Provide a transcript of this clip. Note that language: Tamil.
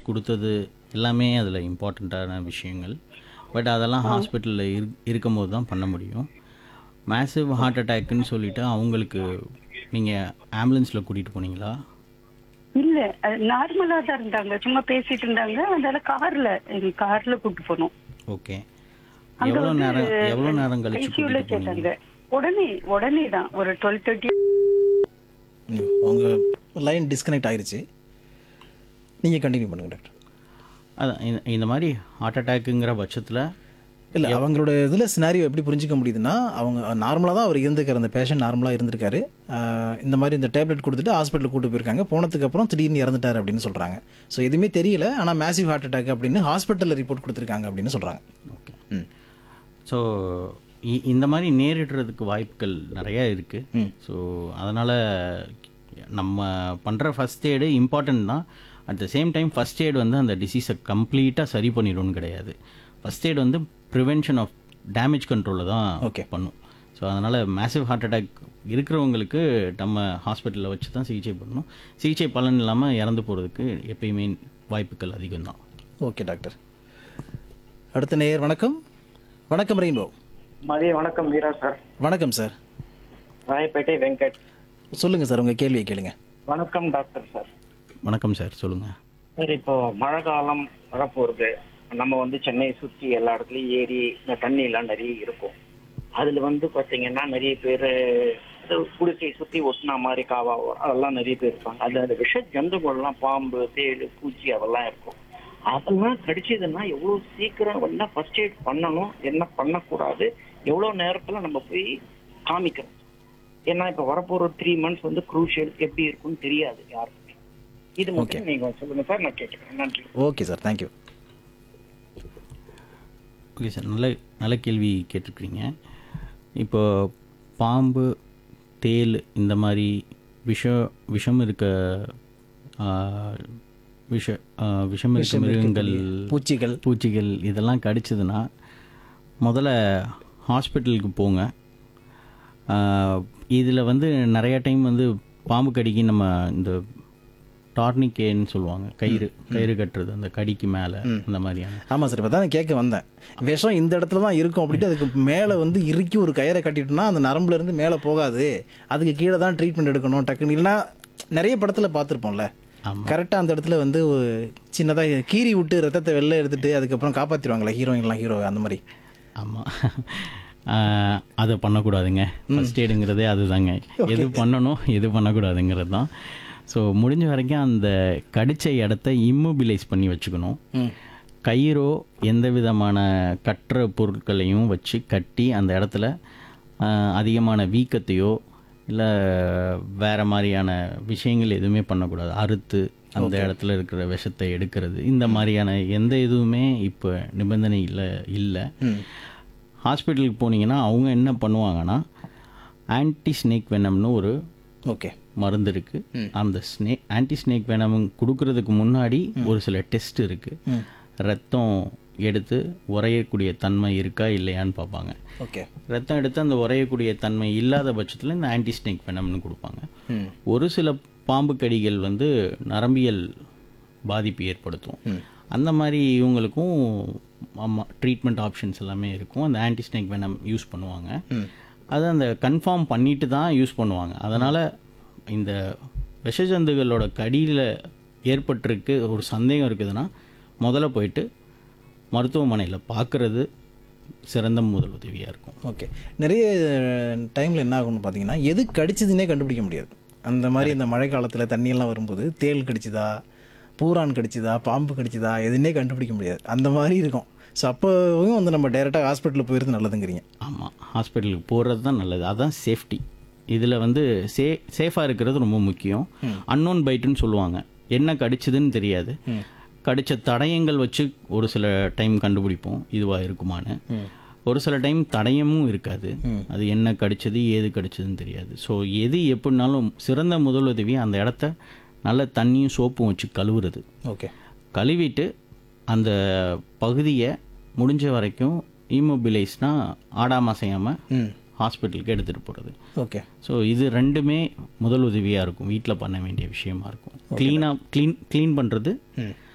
கொடுத்தது எல்லாமே அதில் இம்பார்ட்டண்ட்டான விஷயங்கள் பட் அதெல்லாம் ஹாஸ்பிட்டலில் இரு இருக்கும்போது தான் பண்ண முடியும் மேசிவ் ஹார்ட் அட்டாக்குன்னு சொல்லிட்டு அவங்களுக்கு நீங்கள் ஆம்புலன்ஸில் கூட்டிகிட்டு போனீங்களா இல்ல நார்மலா தான் இருந்தாங்க சும்மா பேசிட்டு இருந்தாங்க அதனால கார்ல எங்க கார்ல கூட்டு போனோம் ஓகே அங்க எவ்வளோ வந்து நேரம் எவ்வளோ நேரம் கழிச்சு ஐசியூல கூட்டிகிட்டு போனீங்க கேட்டாங்க உடனே உடனே தான் ஒரு டுவெல் தேர்ட்டி ம், உங்க லைன் டிஸ்கனெக்ட் ஆயிருச்சு நீங்கள் கண்டினியூ பண்ணுங்க டாக்டர் அதான் இந்த இந்த மாதிரி ஹார்ட் அட்டாக்குங்கிற பட்சத்தில் இல்லை அவங்களோட இதில் சினாரியோ எப்படி புரிஞ்சிக்க முடியுதுன்னா அவங்க நார்மலாக தான் அவர் இருந்திருக்காரு அந்த பேஷண்ட் நார்மலாக இருந்திருக்காரு ஆஹ் இந்த மாதிரி இந்த டேப்லெட் கொடுத்துட்டு ஹாஸ்பிட்டல் கூட்டு போயிருக்காங்க போனதுக்கு அப்புறம் திடீர்னு இறந்துட்டார் அப்படின்னு சொல்கிறாங்க ஸோ எதுவுமே தெரியல ஆனால் மேசிவ் ஹார்ட் அட்டாக் அப்படின்னு ஹாஸ்பிட்டலில் ரிப்போர்ட் கொடுத்துருக்காங்க அப்படின்னு சொல்கிறாங்க ஓகே ம் ஸோ இந்த மாதிரி நேரிடுறதுக்கு வாய்ப்புகள் நிறையா இருக்குது ஸோ அதனால் நம்ம பண்ணுற ஃபஸ்ட் எய்டு இம்பார்ட்டன்ட் தான் at the same time first aid வந்து அந்த டிசீஸை கம்ப்ளீட்டாக சரி பண்ணிடும்னு கிடையாது ஃபஸ்ட் எய்டு வந்து ப்ரிவென்ஷன் ஆஃப் டேமேஜ் கண்ட்ரோலில் தான் Okay. பண்ணும் ஸோ அதனால் மேசிவ் ஹார்ட் அட்டாக் இருக்கிறவங்களுக்கு நம்ம ஹாஸ்பிட்டலில் வச்சு தான் சிகிச்சை பண்ணணும் சிகிச்சை பலன் இல்லாமல் இறந்து போகிறதுக்கு எப்பயுமே வாய்ப்புகள் அதிகம் தான் ஓகே டாக்டர் அடுத்த நேயர் வணக்கம் வணக்கம் ரெயின்போ மதிய வணக்கம் வீரா சார் வணக்கம் சார் ராயப்பேட்டை வெங்கட் சொல்லுங்கள் சார் உங்கள் கேள்வியை கேளுங்க வணக்கம் டாக்டர் சார் வணக்கம் சார் சொல்லுங்கள் சார் இப்போ மழை காலம் வரப்போகுது நம்ம வந்து சென்னையை சுற்றி எல்லா இடத்துலையும் ஏரி இந்த தண்ணி எல்லாம் நிறைய இருக்கும் அதுல வந்து பாத்தீங்கன்னா நிறைய பேர் குடிசையை சுத்தி ஒட்டினா மாதிரி காவா அதெல்லாம் நிறைய பேர் இருப்பாங்க அது அந்த விஷ ஜந்துக்கள்லாம் பாம்பு தேள் பூச்சி அதெல்லாம் இருக்கும் அதெல்லாம் கடிச்சதுன்னா எவ்வளவு சீக்கிரம் என்ன ஃபர்ஸ்ட் எய்ட் பண்ணணும் என்ன பண்ணக்கூடாது எவ்வளவு நேரத்துல நம்ம போய் காமிக்கணும் ஏன்னா இப்ப வரப்போற த்ரீ மந்த்ஸ் வந்து குரூஷியல் எப்படி இருக்கும்னு தெரியாது யாருக்குமே இது மட்டும் நீங்க சொல்லுங்க சார் நான் கேட்டுக்கிறேன் நன்றி okay sir thank you okay sir நல்ல நல்ல கேள்வி கேட்டிருக்கிறீங்க இப்போ பாம்பு தேள் இந்த மாதிரி விஷம் விஷம் இருக்க ஆ, விஷ ஆ, விஷம் இருக்க மிருகங்கள் பூச்சிகள் பூச்சிகள் இதெல்லாம் கடிச்சதுன்னா முதல்ல ஹாஸ்பிட்டலுக்கு போங்க இதில் வந்து நிறைய டைம் வந்து பாம்பு கடிக்கு நம்ம இந்த டார்னிகேன்னு சொல்லுவாங்க கயிறு கயிறு கட்டுறது அந்த கடிக்கு மேலே அந்த மாதிரியான ஆமாம் சார் இப்போ தான் கேட்க வந்தேன் விஷம் இந்த இடத்துல தான் இருக்கும் அப்படின்ட்டு அதுக்கு மேலே வந்து இறுக்கி ஒரு கயிறை கட்டிட்டோம்னா அந்த நரம்புல இருந்து மேலே போகாது அதுக்கு கீழே தான் ட்ரீட்மெண்ட் எடுக்கணும் டக்குன்னு இல்லைன்னா நிறைய படத்தில் பார்த்துருப்போம்ல கரெக்டாக அந்த இடத்துல வந்து சின்னதாக கீறி விட்டு ரத்தத்தை வெளில எடுத்துட்டு அதுக்கப்புறம் காப்பாற்றிடுவாங்களே ஹீரோயின்லாம் ஹீரோ அந்த மாதிரி ஆமாம் அதை பண்ணக்கூடாதுங்க ஃபஸ்ட் எய்டுங்கிறதே அதுதாங்க எது பண்ணணும் எது பண்ணக்கூடாதுங்கிறது தான் ஸோ முடிஞ்ச வரைக்கும் அந்த கடிச்ச இடத்த இம்மொபிலைஸ் பண்ணி வச்சுக்கணும் கயிறோ எந்த விதமான கட்டுற பொருட்களையும் வச்சு கட்டி அந்த இடத்துல ஆஹ், அதிகமான வீக்கத்தையோ இல்லை வேறு மாதிரியான விஷயங்கள் எதுவுமே பண்ணக்கூடாது அறுத்து அந்த இடத்துல இருக்கிற விஷத்தை எடுக்கிறது இந்த மாதிரியான எந்த இதுவுமே இப்போ நிபந்தனை இல்லை இல்லை ஹாஸ்பிட்டலுக்கு போனீங்கன்னா அவங்க என்ன பண்ணுவாங்கன்னா ஆன்டி ஸ்னேக் வெனம்னு ஒரு ஓகே மருந்து இருக்கு அந்த ஸ்னே ஆன்டி ஸ்னேக் வெனம் கொடுக்கறதுக்கு முன்னாடி ஒரு சில டெஸ்ட் இருக்கு ரத்தம் எடுத்து உறையக்கூடிய தன்மை இருக்கா இல்லையான்னு பார்ப்பாங்க ஓகே ரத்தம் எடுத்து அந்த உறையக்கூடிய தன்மை இல்லாத பட்சத்தில் இந்த ஆன்டி ஸ்னேக் வெனம்னு கொடுப்பாங்க ஒரு சில பாம்பு கடிகள் வந்து நரம்பியல் பாதிப்பு ஏற்படுத்தும் அந்த மாதிரி இவங்களுக்கும் ஆமாம் ட்ரீட்மெண்ட் ஆப்ஷன்ஸ் எல்லாமே இருக்கும் அந்த ஆன்டி ஸ்னேக் வெனம் யூஸ் பண்ணுவாங்க அது அந்த கன்ஃபார்ம் பண்ணிட்டு தான் யூஸ் பண்ணுவாங்க அதனால் இந்த விஷஜந்துகளோட கடியில் ஏற்பட்டிருக்கு ஒரு சந்தேகம் இருக்குதுன்னா முதல்ல போயிட்டு மருத்துவமனையில் பார்க்குறது சிறந்த முதல் உதவியாக இருக்கும் ஓகே நிறைய டைமில் என்ன ஆகும்னு பார்த்தீங்கன்னா எது கடிச்சதுன்னே கண்டுபிடிக்க முடியாது அந்த மாதிரி இந்த மழை காலத்தில் தண்ணியெல்லாம் வரும்போது தேள் கடிச்சுதா பூரான் கடிச்சுதா பாம்பு கடிச்சுதா எதுன்னே கண்டுபிடிக்க முடியாது அந்த மாதிரி இருக்கும் ஸோ அப்போவும் வந்து நம்ம டைரெக்டாக ஹாஸ்பிட்டலில் போயிருந்து நல்லதுங்கிறீங்க ஆமாம் ஹாஸ்பிட்டலுக்கு போகிறது தான் நல்லது அதுதான் சேஃப்டி இதில் வந்து சே சேஃபாக இருக்கிறது ரொம்ப முக்கியம் அன்னோன் பைட்டுன்னு சொல்லுவாங்க என்ன கடிச்சதுன்னு தெரியாது கடிச்ச தடயங்கள் வச்சு ஒரு சில டைம் கண்டுபிடிப்போம் இதுவாக இருக்குமான்னு ஒரு சில டைம் தடயமும் இருக்காது அது என்ன கடிச்சது ஏது கடிச்சதுன்னு தெரியாது ஸோ எது எப்படினாலும் சிறந்த முதலுதவி அந்த இடத்த நல்ல தண்ணியும் சோப்பும் வச்சு கழுவுறது ஓகே கழுவிட்டு அந்த பகுதியை முடிஞ்ச வரைக்கும் இம்மொபிலைஸ்னால் ஆடாம செய்யாமல் ம் ஹாஸ்பிட்டலுக்கு எடுத்துகிட்டு போகிறது ஓகே ஸோ இது ரெண்டுமே முதல் உதவியாக இருக்கும் வீட்டில் பண்ண வேண்டிய விஷயமா இருக்கும் க்ளீனாக க்ளீன் க்ளீன் பண்ணுறது